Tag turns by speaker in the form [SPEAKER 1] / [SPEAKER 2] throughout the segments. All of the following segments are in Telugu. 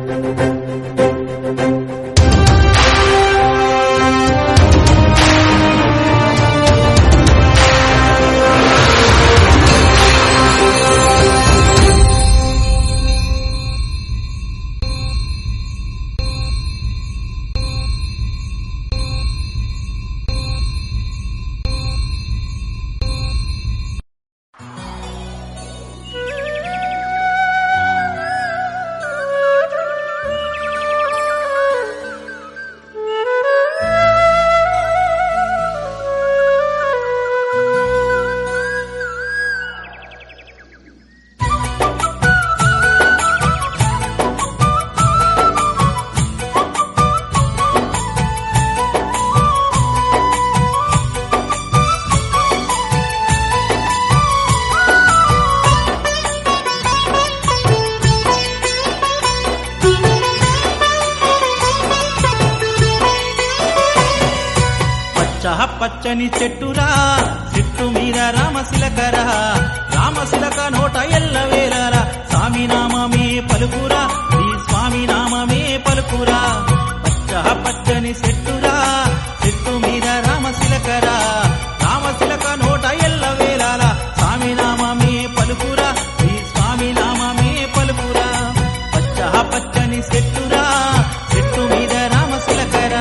[SPEAKER 1] పచ్చ పచ్చని చెట్టురా చెట్టు మీద రామశిలకరా రామశిలక నోట ఎల్లవేలరా స్వామి నామమే పలుకురా శ్రీ స్వామి నామమే పలుకురా పచ్చ పచ్చని చెట్టురా చెట్టు మీద రామశిలకరా రామశిలక నోట ఎల్లవేలరా స్వామి నామమే పలుకురా శ్రీ స్వామి నామమే పలుకురా పచ్చ పచ్చని చెట్టురా చెట్టు మీద రామశిలకరా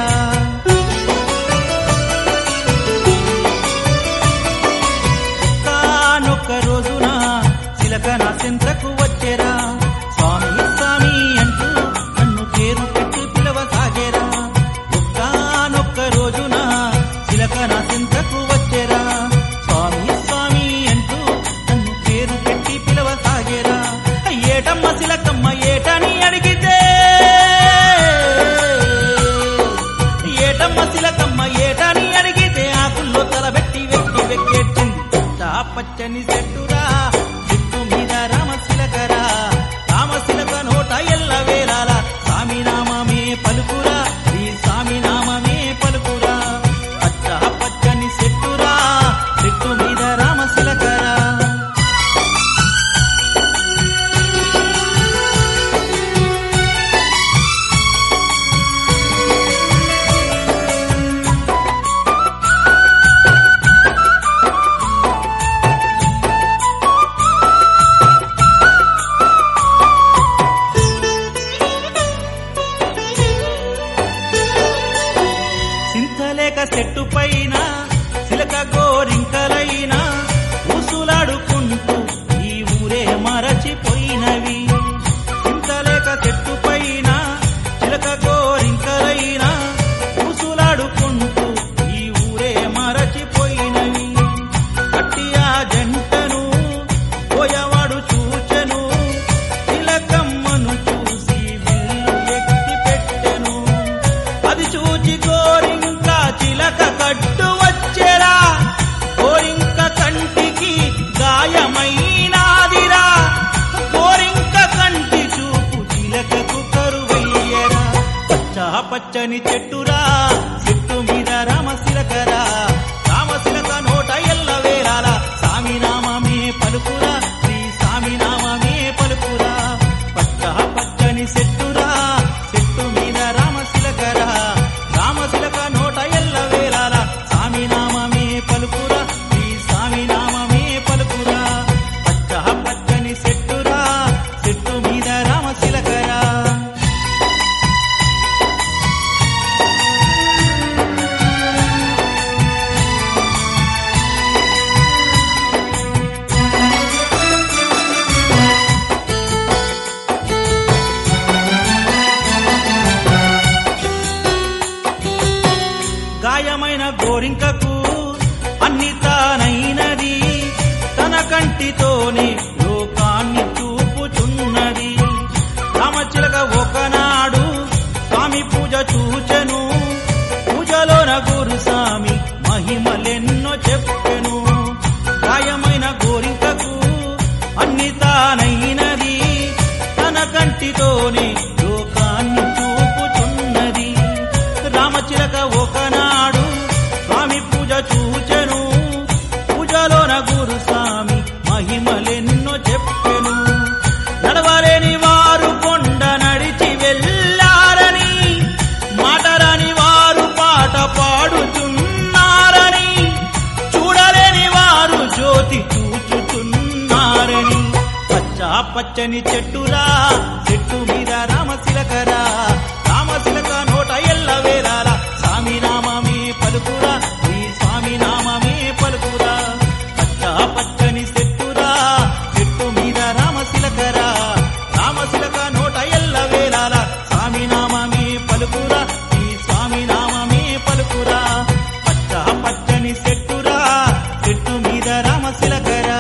[SPEAKER 1] ఒకానొక్క రోజున చిలక నా చెంతకు వచ్చేరా స్వామి స్వామి అంటూ నన్ను పేరు పెట్టి పిలవసాగేరా ఒకానొక్క రోజున చిలక నా చెంతకు వచ్చేరా స్వామి స్వామి అంటూ నన్ను పేరు పెట్టి పిలవసాగేరా ఏటమ్మ చిలకమ్మ ఏటని అడిగితే ఏటమ్మ చిలకమ్మ ఏటని అడిగితే ఆకుల్లో తలబెట్టి వెక్కి వెక్కేర్చింది పచ్చ పచ్చని చెట్టురా చెట్టు మీద రామశిలకరా రామశిలక నోట ఎల్ల వేలాల స్వామి నామమే పలుకురా శ్రీ స్వామి నామమే పలుకురా పచ్చ పచ్చని చెట్టురా చెట్టు మీద రామశిలకరా చింతలేక చెట్టు పైన చిలక గోరింకలైన ఊసులాడుకుంటూ ఈ ఊరే మరచిపోయినవి చింతలేక చెట్టు పైన చిలక గోరింకలైన ఊసులాడుకుంటూ ఈ ఊరే మరచిపోయినవి కట్టియా జంటను పోయవాడు చూచెను చిలకమ్మను చూసి విల్లు ఎత్తి పెట్టెను అది చూచి గోరింక చిలక కట్టు వచ్చెరా గోరింక కంటికి గాయమైనాదిరా గోరింక కంటి చూపు చిలకకు కరువయ్యరా పచ్చ పచ్చని చెట్టురా చెట్టు మీద రామశిలకరా రామశిలక నోట ఎల్ల వేలాల సామి నామమే పలుకురా శ్రీ సామి నామమే పలుకురా పచ్చ పచ్చని చెట్టురా చెట్టు మీద రామశిలకరా రామశిలక నోట ఎల్ల వేలాల సామి నామమే పలుకురా శ్రీ సామి నామమే పలుకురా పచ్చ పచ్చని చెట్టురా చెట్టు మీద రామశిలకరా గాయమైన గోరింకకు అన్ని తానైనది తన కంటితోనే లోకాన్ని చూపుచున్నది రామచిలక ఒకనాడు స్వామి పూజ చూచెను పూజలోన గురు స్వామి మహిమలెన్నో చెప్పెను గాయమైన గోరింకకు అన్ని తానైనది తన కంటితోనే లోకాన్ని చూపుచున్నది రామచిలక ఒకనాడు స్వామి పూజ చూచెను పూజలోన గురు స్వామి మహిమలెన్నో పచ్చని చెట్టురా చెట్టు మీద రామశిలకరా రామశిలక నోట ఎల్ల వేలాల స్వామి నామమే పలుకురా ఈ స్వామి నామమే పలుకురా పచ్చ పచ్చని చెట్టురా చెట్టు మీద రామశిలకరా రామశిలక నోట ఎల్ల వేలాల స్వామి నామమే పలుకురా ఈ స్వామి నామమే పలుకురా పచ్చ పచ్చని చెట్టురా చెట్టు మీద రామశిలకరా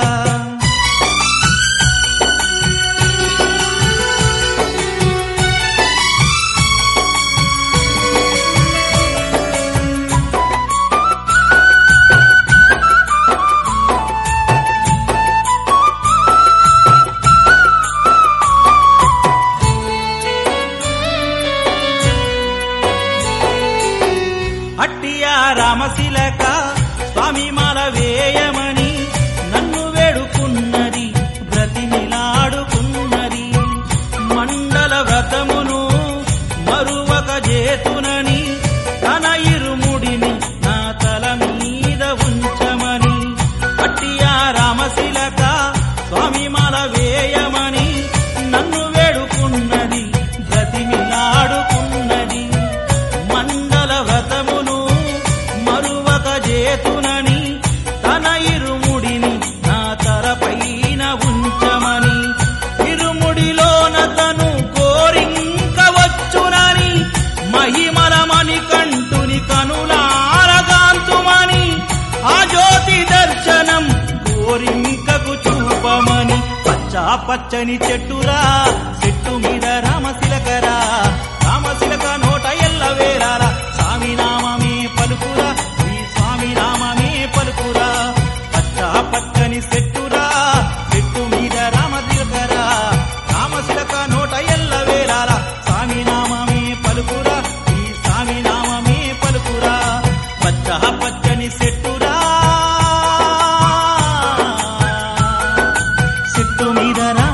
[SPEAKER 1] అట్టియా రామశిలక స్వామి మాల వేయమని నన్ను వేడుకున్నది బ్రతిమిలాడుకున్నది మండల వ్రతమును మరువక చేతునని తన ఇరుముడిని నా తల మీద ఉంచమని అట్టియా రామశిలక స్వామి మాల వేయమని నన్ను వేడుకున్నది బ్రతిమిలాడుకున్నది మండల వ్రతమును మరువక చేతునని తన ఇరుముడిని నా తరపైన ఉంచమని ఇరుముడిలోన తను కోరింక వచ్చునని మహిమలమని కంటుని కనులారగాంతుమని ఆ జ్యోతి దర్శనం కోరింకకు చూపమని పచ్చ పచ్చని చెట్టురా చెట్టు మీద రామశిలకరా రామశిలక నోట ఎల్ల వేరాల స్వామి నామమే పలుకురా ఈ స్వామి నామమే పలుకురా పచ్చ పచ్చని చెట్టురా చెట్టు మీద రామశిలకరా రామశిలక నోట ఎల్ల వేరాల స్వామి నామమే పలుకురా ఈ స్వామి నామమే పలుకురా పచ్చ పచ్చని చెట్టురా చెట్టు మీద రా